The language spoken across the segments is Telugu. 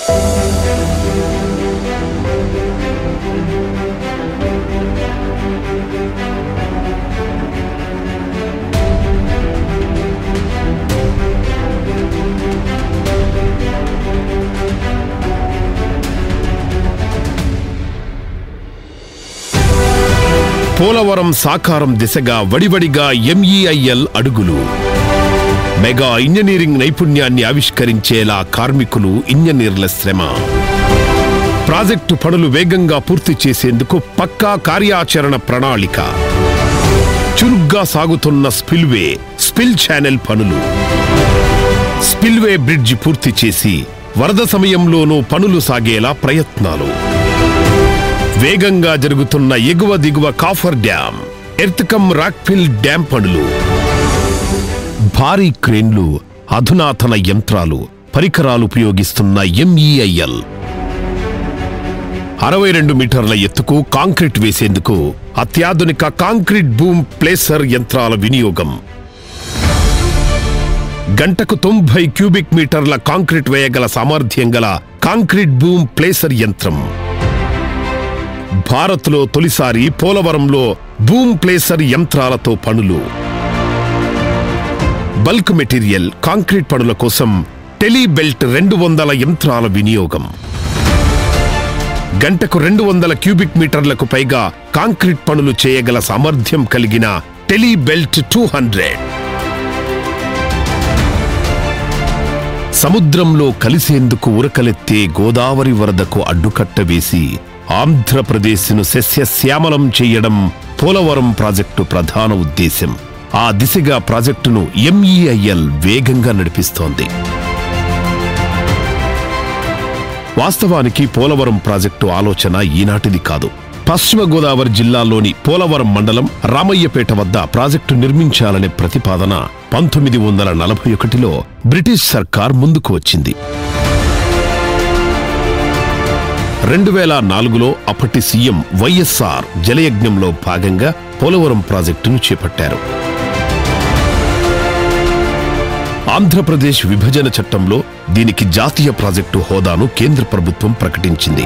పోలవరం సాకారం దిశగా వడివడిగా ఎంఈఐఎల్ అడుగులు మెగా ఇంజనీరింగ్ నైపుణ్యాన్ని ఆవిష్కరించేలా కార్మికులు ఇంజనీర్ల శ్రమ ప్రాజెక్టు పనులు వేగంగా పూర్తి చేసేందుకు పక్కా కార్యాచరణ ప్రణాళిక చురుగ్గా సాగుతున్న స్పిల్వే స్పిల్ ఛానల్ పనులు స్పిల్వే బ్రిడ్జి పూర్తి చేసి వరద సమయంలోనూ పనులు సాగేలా ప్రయత్నాలు వేగంగా జరుగుతున్న ఎగువ దిగువ coffer dam earth cum rockfill dam పనులు భారీ క్రేన్లు అధునాతన యంత్రాలు పరికరాలు ఉపయోగిస్తున్న ఎంఈఐఎల్ అరవై రెండు మీటర్ల ఎత్తుకు కాంక్రీట్ వేసేందుకు అత్యాధునిక కాంక్రీట్ బూమ్ ప్లేసర్ యంత్రాల వినియోగం గంటకు తొంభై క్యూబిక్ మీటర్ల కాంక్రీట్ వేయగల సామర్థ్యం గల కాంక్రీట్ బూమ్ ప్లేసర్ యంత్రం భారత్లో తొలిసారి పోలవరంలో బూమ్ ప్లేసర్ యంత్రాలతో పనులు బల్క్ మెటీరియల్ కాంక్రీట్ పనుల కోసం టెలీబెల్ట్ రెండు వందల యంత్రాల వినియోగం గంటకు రెండు వందల క్యూబిక్ మీటర్లకు పైగా కాంక్రీట్ పనులు చేయగల సామర్థ్యం కలిగిన టెలీబెల్ట్ టూ హండ్రెడ్ సముద్రంలో కలిసేందుకు ఉరకలెత్తే గోదావరి వరదకు అడ్డుకట్ట వేసి ఆంధ్రప్రదేశ్ను సస్యశ్యామలం చేయడం పోలవరం ప్రాజెక్టు ప్రధాన ఉద్దేశం ఆ దిశగా ప్రాజెక్టును ఎంఈఐఎల్ వేగంగా నడిపిస్తోంది వాస్తవానికి పోలవరం ప్రాజెక్టు ఆలోచన ఈనాటిది కాదు పశ్చిమ గోదావరి జిల్లాలోని పోలవరం మండలం రామయ్యపేట వద్ద ప్రాజెక్టు నిర్మించాలనే ప్రతిపాదన పంతొమ్మిది వందల నలభై ఒకటిలో బ్రిటిష్ సర్కార్ ముందుకు వచ్చింది రెండు వేల నాలుగులో అప్పటి సీఎం వైఎస్ఆర్ జలయజ్ఞంలో భాగంగా పోలవరం ప్రాజెక్టును చేపట్టారు ఆంధ్రప్రదేశ్ విభజన చట్టంలో దీనికి జాతీయ ప్రాజెక్టు హోదాను కేంద్ర ప్రభుత్వం ప్రకటించింది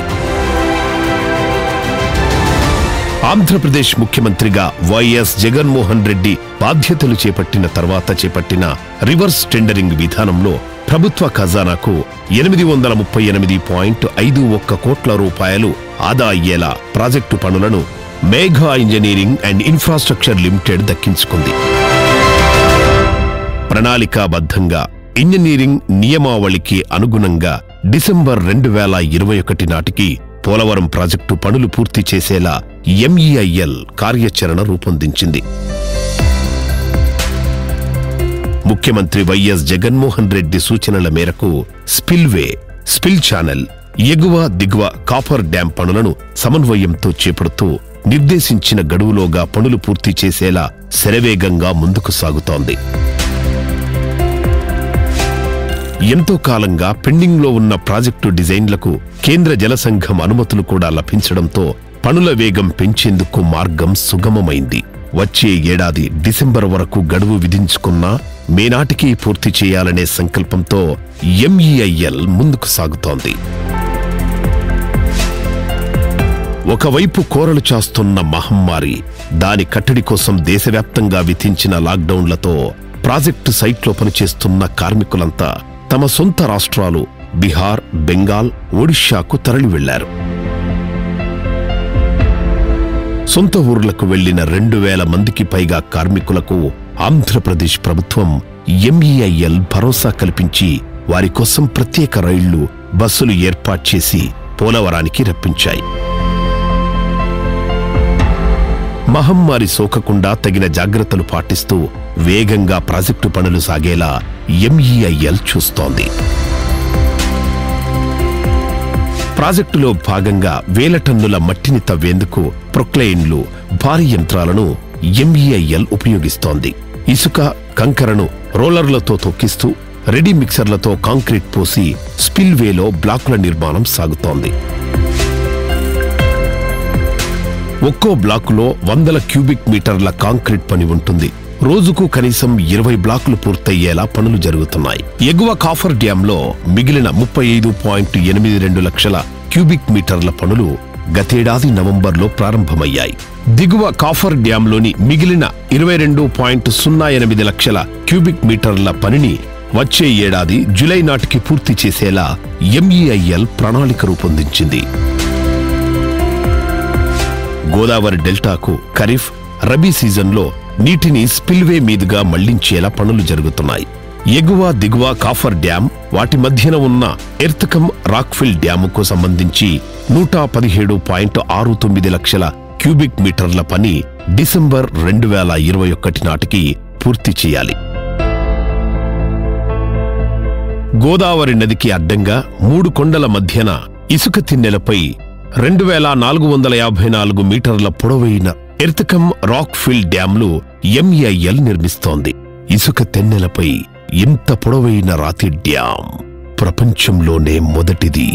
ఆంధ్రప్రదేశ్ ముఖ్యమంత్రిగా వైఎస్ జగన్మోహన్ రెడ్డి బాధ్యతలు చేపట్టిన తర్వాత చేపట్టిన రివర్స్ టెండరింగ్ విధానంలో ప్రభుత్వ ఖజానాకు ఎనిమిది వందల ముప్పై ఎనిమిది పాయింట్ ఐదు ఒక్క కోట్ల రూపాయలు ఆదా అయ్యేలా ప్రాజెక్టు పనులను Megha engineering and infrastructure limited దక్కించుకుంది ప్రణాళికాబద్ధంగా ఇంజనీరింగ్ నియమావళికి అనుగుణంగా డిసెంబర్ రెండు వేల ఇరవై ఒకటి నాటికి పోలవరం ప్రాజెక్టు పనులు పూర్తి చేసేలా ఎంఈఐఎల్ కార్యాచరణ రూపొందించింది ముఖ్యమంత్రి వైఎస్ జగన్మోహన్ రెడ్డి సూచనల మేరకు స్పిల్వే స్పిల్ ఛానల్ ఎగువ దిగువ కాపర్ డ్యాం పనులను సమన్వయంతో చేపడుతూ నిర్దేశించిన గడువులోగా పనులు పూర్తి చేసేలా శరవేగంగా ముందుకు సాగుతోంది ఎంతో కాలంగా పెండింగ్లో ఉన్న ప్రాజెక్టు డిజైన్లకు కేంద్ర జలసంఘం అనుమతులు కూడా లభించడంతో పనుల వేగం పెంచేందుకు మార్గం సుగమమైంది వచ్చే ఏడాది డిసెంబర్ వరకు గడువు విధించుకున్నా మేనాటికి పూర్తి చేయాలనే సంకల్పంతో ఎంఈఐఎల్ ముందుకు సాగుతోంది ఒకవైపు కోరలు చాస్తున్న మహమ్మారి దాని కట్టడి కోసం దేశవ్యాప్తంగా విధించిన లాక్డౌన్లతో ప్రాజెక్టు సైట్లో పనిచేస్తున్న కార్మికులంతా తమ సొంత రాష్ట్రాలు బీహార్ బెంగాల్ ఒడిషాకు తరలి వెళ్లారు సొంత ఊర్లకు వెళ్లిన రెండు వేల మందికి పైగా కార్మికులకు ఆంధ్రప్రదేశ్ ప్రభుత్వం ఎంఈఐఎల్ భరోసా కల్పించి వారి కోసం ప్రత్యేక రైళ్లు బస్సులు ఏర్పాటు చేసి పోలవరానికి రప్పించాయి మహమ్మారి సోకకుండా తగిన జాగ్రత్తలు పాటిస్తూ వేగంగా ప్రాజెక్టు పనులు సాగేలా ఎంఈఐఎల్ చూస్తోంది ప్రాజెక్టులో భాగంగా వేల టన్నుల మట్టిని తవ్వేందుకు ప్రొక్లైన్లు భారీ యంత్రాలను ఎంఈఐఎల్ ఉపయోగిస్తోంది ఇసుక కంకరను రోలర్లతో తొక్కిస్తూ రెడీ మిక్సర్లతో కాంక్రీట్ పోసి స్పిల్వేలో బ్లాకుల నిర్మాణం సాగుతోంది ఒక్కో బ్లాకులో వందల క్యూబిక్ మీటర్ల కాంక్రీట్ పని ఉంటుంది రోజుకు కనీసం ఇరవై బ్లాకులు పూర్తయ్యేలా పనులు జరుగుతున్నాయి ఎగువ కాఫర్ డ్యాంలో మిగిలిన ముప్పై ఐదు పాయింట్ ఎనిమిది రెండు లక్షల క్యూబిక్ మీటర్ల పనులు గతేడాది నవంబర్లో ప్రారంభమయ్యాయి దిగువ కాఫర్ డ్యాంలోని మిగిలిన ఇరవై రెండు పాయింట్ సున్నా ఎనిమిది లక్షల క్యూబిక్ మీటర్ల పనిని వచ్చే ఏడాది జులై నాటికి పూర్తి చేసేలా ఎంఈఐఎల్ ప్రణాళిక రూపొందించింది గోదావరి డెల్టాకు ఖరీఫ్ రబీ సీజన్లో నీటిని స్పిల్వే మీదుగా మళ్లించేలా పనులు జరుగుతున్నాయి ఎగువ దిగువ కాఫర్ డ్యాం వాటి మధ్యన ఉన్న ఎర్తకం రాక్ఫిల్ డ్యాముకు సంబంధించి నూట పదిహేడు పాయింట్ ఆరు తొమ్మిది లక్షల క్యూబిక్ మీటర్ల పని డిసెంబర్ రెండు వేల ఇరవై ఒకటి నాటికి పూర్తి చేయాలి గోదావరి నదికి అడ్డంగా మూడు కొండల మధ్యన ఇసుక తిన్నెలపై రెండు వేల నాలుగు వందల యాభై నాలుగు మీటర్ల పొడవైన ఎర్తకం రాక్ ఫిల్ డ్యాంలు ఎంఈఐఎల్ నిర్మిస్తోంది ఇసుక తెన్నెలపై ఇంత పొడవైన రాతి డ్యాం ప్రపంచంలోనే మొదటిది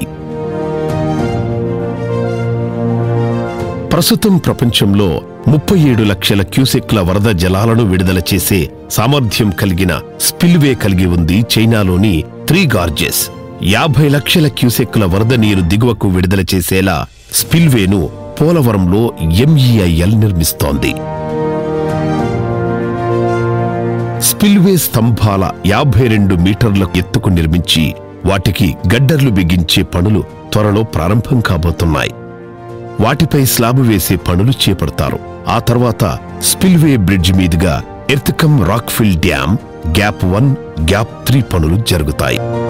ప్రస్తుతం ప్రపంచంలో ముప్పై ఏడు లక్షల క్యూసెక్ల వరద జలాలను విడుదల చేసే సామర్థ్యం కలిగిన స్పిల్వే కలిగి ఉంది చైనాలోని త్రీ గార్జెస్ యాభై లక్షల క్యూసెక్ల వరద నీరు దిగువకు విడుదల చేసేలా స్పిల్వేను పోలవరంలో ఎంఈఐఎల్ నిర్మిస్తోంది స్పిల్వే స్తంభాల యాభై రెండు మీటర్ల ఎత్తుకు నిర్మించి వాటికి గడ్డర్లు బిగించే పనులు త్వరలో ప్రారంభం కాబోతున్నాయి వాటిపై స్లాబు వేసే పనులు చేపడతారు ఆ తర్వాత స్పిల్వే బ్రిడ్జ్ మీదుగా earth cum rockfill dam gap one gap three పనులు జరుగుతాయి